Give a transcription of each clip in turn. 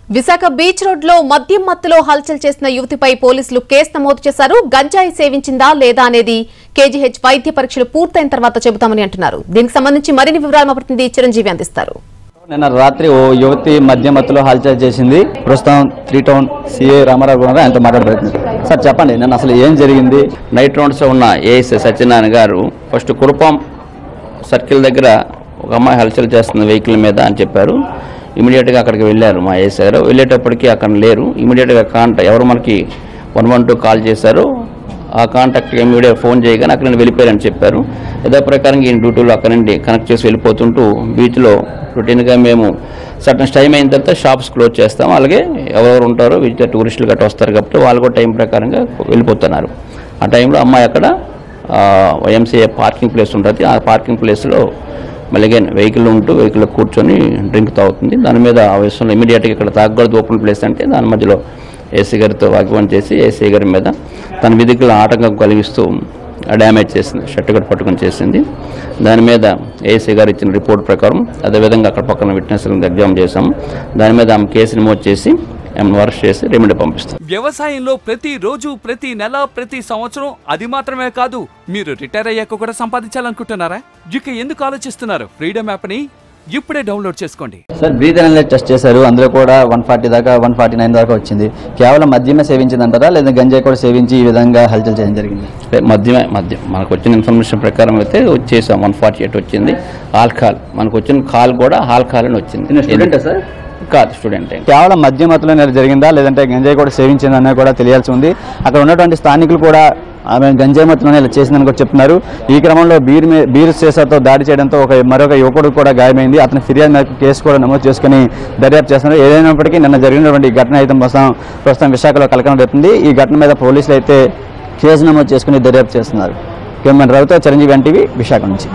Visakha beach road లో మద్యం మత్తులో హల్చల్ చేసిన యువతిపై పోలీసులు కేసు నమోదు చేశారు గంజాయి సేవించిందా లేదా అనేది కేజీహెచ్ వైద్య పరీక్షలు పూర్తయిన తర్వాత చెబుతామని అంటున్నారు దీనికి సంబంధించి మరిన్ని వివరాలు మా ప్రతినిధి చిరంజీవి అందిస్తారు నిన్న రాత్రి ఓ యువతి మధ్య మత్తులో హల్చల్ చేసింది ప్రస్తుతం త్రీ టౌన్ సిఏ రామారావు గారు ఆయనతో మాట్లాడబడుతుంది సార్ చెప్పండి నిన్న అసలు ఏం జరిగింది నైట్ రౌండ్స్ ఉన్న AS Satyanarayana garu first Kurupam circle దగ్గర ఒక అమ్మాయి హల్చల్ చేస్తుంది వెహికల్ మీద అని చెప్పారు ఇమీడియట్గా అక్కడికి వెళ్ళారు మా ఏఎస్ గారు వెళ్ళేటప్పటికి అక్కడ లేరు ఇమీడియట్గా కాంట ఎవరు మనకి వన్ వన్ టూ కాల్ చేశారు ఆ కాంటాక్ట్కి ఇమీడియట్ ఫోన్ చేయగానే అక్కడ నుండి వెళ్ళిపోయారని చెప్పారు యథా ప్రకారంగా ఈయన డ్యూటీలో అక్కడ నుండి కనెక్ట్ చేసి వెళ్ళిపోతుంటూ బీచ్లో రొటీన్గా మేము సర్టన్ టైం అయిన తర్వాత షాప్స్ క్లోజ్ చేస్తాం అలాగే ఎవరెవరు ఉంటారో విజిటర్ టూరిస్టులు గట్రా వస్తారు కాబట్టి వాళ్ళు కూడా టైం ప్రకారంగా వెళ్ళిపోతున్నారు ఆ టైంలో అమ్మాయి అక్కడ వైఎంసీఏ పార్కింగ్ ప్లేస్ ఉంటుంది ఆ పార్కింగ్ ప్లేస్లో మళ్ళీ అగైన్ వెహికల్ ఉంటూ వెహికల్లో కూర్చొని డ్రింక్ తాగుతుంది దాని మీద ఆ విషయంలో ఇమీడియట్గా ఇక్కడ తాగకూడదు ఓపెన్ ప్లేస్ అంటే దాని మధ్యలో ఏసీ గారితో వాగ్వాన్ చేసి ఏసీ గారి మీద తన విధికుల ఆటంకం కలిగిస్తూ డ్యామేజ్ చేసింది షర్ట్ కూడా పట్టుకొని చేసింది దాని మీద ఏసీ గారు ఇచ్చిన రిపోర్ట్ ప్రకారం అదేవిధంగా అక్కడ పక్కన విట్నెస్లను ఎగ్జామ్ చేశాం దాని మీద ఆమె కేసు నమోదు చేసి ఆమెను అరెస్ట్ చేసి రిమాండ్ పంపిస్తాం వ్యవసాయంలో ప్రతి రోజు ప్రతి నెల ప్రతి సంవత్సరం అది మాత్రమే కాదు మీరు రిటైర్ అయ్యాక కూడా సంపాదించాలనుకుంటున్నారా ఇక ఎందుకు ఆలోచిస్తున్నారు ఫ్రీడమ్ యాప్ని ఇప్పుడే డౌన్లోడ్ చేసుకోండి సార్ బ్రీత్ అనలైజ్ టెస్ట్ చేశారు అందులో కూడా వన్ ఫార్టీ దాకా వన్ ఫార్టీ నైన్ దాకా వచ్చింది కేవలం మద్యమే సేవించిందంటారా లేదా గంజాయి కూడా సేవించి ఈ విధంగా హల్చల్ చేయడం జరిగింది అంటే మద్యమే మద్యం మనకు వచ్చిన ఇన్ఫర్మేషన్ ప్రకారం అయితే వచ్చేసాం వన్ ఫార్టీ ఎయిట్ వచ్చింది ఆల్కహాల్ మనకు వచ్చిన కాల్ కూడా ఆల్కహాల్ అని వచ్చింది స్టూడెంటా సార్ కాదు స్టూడెంట్ కేవలం మద్య మత్తులో నేర జరిగిందా లేదంటే గంజాయి కూడా సేవించిందా కూడా తెలియాల్సి ఉంది అక్కడ ఉన్నటువంటి స్థానికులు కూడా ఆమె గంజాయి మత్తులోనే ఇలా చేసిందని కూడా చెప్తున్నారు ఈ క్రమంలో బీర్ మీ- బీర్ సీసాతో దాడి చేయడంతో ఒక మరొక యువకుడు కూడా గాయమైంది అతని ఫిర్యాదు మేరకు కేసు కూడా నమోదు చేసుకుని దర్యాప్తు చేస్తున్నారు ఏదైనప్పటికీ నిన్న జరిగినటువంటి ఈ ఘటన అయితే ప్రస్తుతం ప్రస్తుతం విశాఖలో కలకలం రేపుతుంది ఈ ఘటన మీద పోలీసులు అయితే కేసు నమోదు చేసుకుని దర్యాప్తు చేస్తున్నారు కెమెన్ రవితో చిరంజీవి ఎన్టీవీ విశాఖ నుంచి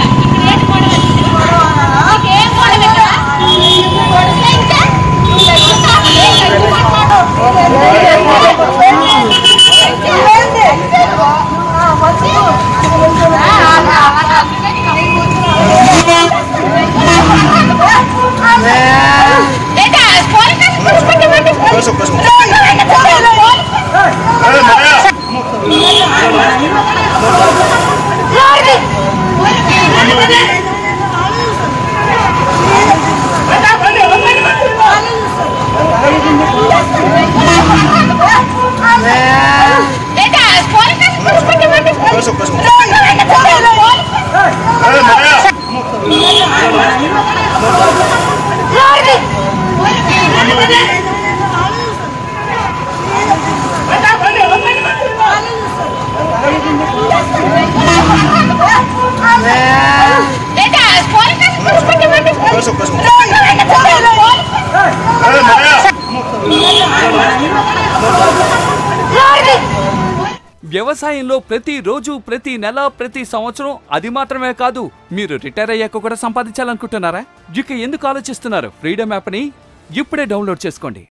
వ్యవసాయంలో ప్రతి రోజు ప్రతి నెల ప్రతి సంవత్సరం అది మాత్రమే కాదు మీరు రిటైర్ అయ్యాక కూడా సంపాదించాలనుకుంటున్నారా ఇక ఎందుకు ఆలోచిస్తున్నారు ఫ్రీడమ్ యాప్ని ఇప్పుడే డౌన్లోడ్ చేసుకోండి